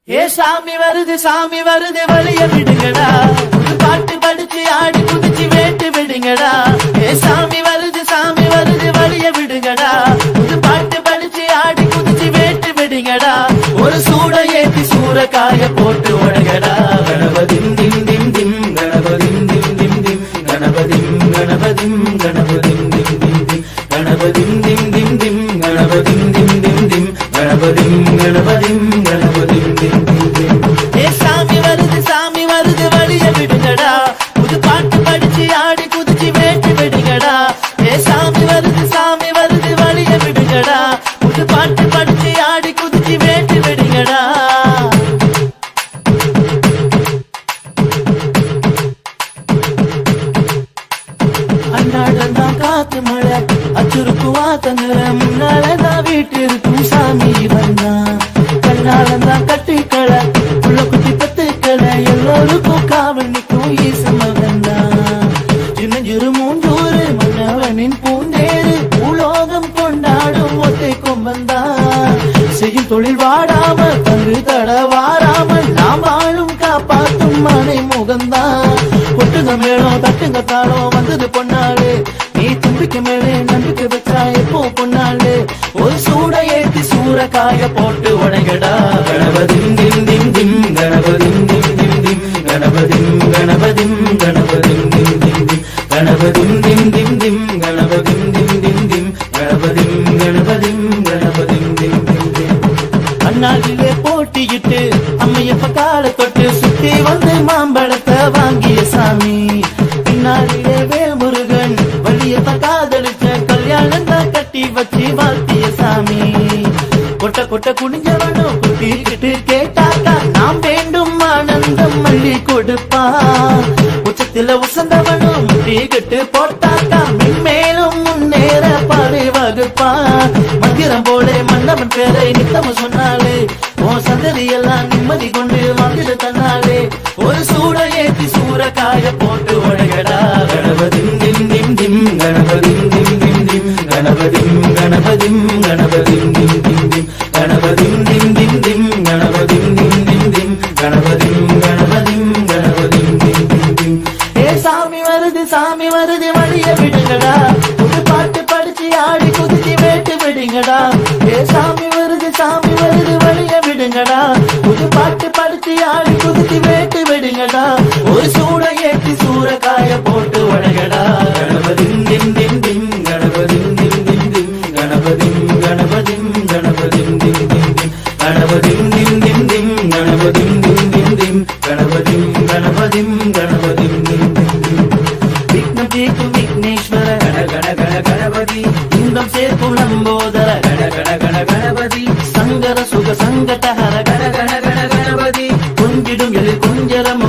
ஏ சாமி வருது சாமி வருது வழிய விடுங்கடா புது பாட்டு படிச்சு ஆடி குதிச்சு வேட்டு விடுங்கடா ஏ சாமி வருது சாமி வருது வழிய விடுங்கடா புது பாட்டு படிச்சு ஆடி குதிச்சு வேட்டு விடுங்கடா ஒரு சூட ஏத்தி சூறக்காய போட்டு உடங்கடா கணபதிம் திம் திம் திம் கணபதிம் திம் திம் திம் கணபதிம் கணபதிம் கணபதிம் திம் திம் திம் கணபதிம் திம் திம் திம் கணபதிம் திம் திம் திம் கணபதிம் கணபதிம் கணபதிம் திம் திம் திம் ஏ சாமி வருது சாமி வருது வழிய விடுங்கடா புது பாட்டு படிச்சு ஆடி குதிச்சு வேட்டு விடுங்கடா ஏ சாமி வருது சாமி வருது வழிய விடுங்கடா புது பாட்டு படிச்சு ஆடி குதிச்சு வேட்டு விடுங்கடா அன்னாடந்தான் காத்து மழை அச்சுருக்கு வாத்தங்கிற முன்னால நான் வீட்டிற்கும் சாமி வந்தான் கண்ணாலந்தான் கட்டிக்களை உள்ள குட்டி பத்துக்களை எல்லோருக்கும் காவல் நிற்கும் ஈசமகன் தான் சின்னஞ்சிறு மூன்றூறு மன்னவனின் பூந்தேறு பூலோகம் கொண்டாடும் ஒத்தை கொம்பந்தான் செய்யும் தொழில் வாடாமல் தங்கு தட வாராமல் நாம் வாழும் காப்பாற்றும் மனை முகந்தான் கொட்டுங்க மேளம் தட்டுங்க தாளம் வந்தது பொன்னாளு நீ தும்பிக்க மேலே நம்பிக்கை வச்சா எப்போ பொன்னாளு ஒரு சூட ஏத்தி சூறக்காய போட்டு உடைகடா கணபதிம் திம் திம் திம் கணபதிம் திம் திம் திம் கணபதிம் கணபதிம் கணபதிம் திம் திம் திம் கணபதிம் திம் திம் திம் கணபதிம் திம் திம் திம் கணபதிம் கணபதிம் கணபதிம் திம் திம் திம் அண்ணாடிலே போட்டியிட்டு அம்மையப்ப கால தொட்டு சுத்தி வந்து மாம்பழத்தை வாங்கிய சாமி பின்னாடிலே வேல்முருகன் வள்ளியப்ப காதலிச்ச கல்யாணம் தான் கட்டி வச்சு வாழ்த்திய சாமி கொட்ட கொட்ட குனிஞ்சவனும் குட்டிக்கிட்டு கேட்டாக்கா நாம் வேண்டும் ஆனந்தம் மல்லி கொடுப்பா உச்சத்தில உசந்தவனும் முட்டிக்கிட்டு போட்டாக்கா மென்மேலும் முன்னேற பாதை வகுப்பா மந்திரம் போல மன்னவன் பேரை நித்தம் சொன்னாலே உன் சந்ததி எல்லாம் நிம்மதி கொண்டு வாழ்ந்துட்டு தன்னாலே ஒரு சூட ஏத்தி சூறக்காய போட்டு உடையடா கணபதிம் திம் திம் திம் கணபதிம் திம் திம் திம் கணபதிம் கணபதிம் கணபதிம் திம் திம் திம் கணபதிம் திம் திம் திம் கணபதிம் திம் திம் திம் கணபதிம் கணபதிம் கணபதிம் திம் திம் திம் ஏ சாமி வருது சாமி வருது வழிய விடுங்கடா புது பாட்டு படிச்சு ஆடி குதிச்சு வேட்டு விடுங்கடா ஏ சாமி வருது சாமி வருது வழிய விடுங்கடா புது பாட்டு படிச்சு ஆடி குதிச்சு வேட்டு விடுங்கடா ஒரு சூட ஏற்றி சூறக்காய போட்டு உடையடா கணபதிம் திம் திம் திம் கணபதிம் திம் திம் திம் கணபதிம் கணபதிம் கணபதிம் திம் திம் திம் கணபதிம் திம் திம் திம் கணபதிம் திம் திம் திம் கணபதிம் கணபதிம் கணபதிம் திம் திம் திம் விக்னம் தீர்க்கும் விக்னேஸ்வர கண கண கண கணபதி இன்பம் சேர்க்கும் லம்போதர கண கண கண கணபதி சங்கர சுக சங்கடஹர கண கண கண கணபதி கொஞ்சிடும் எதிர் குஞ்சர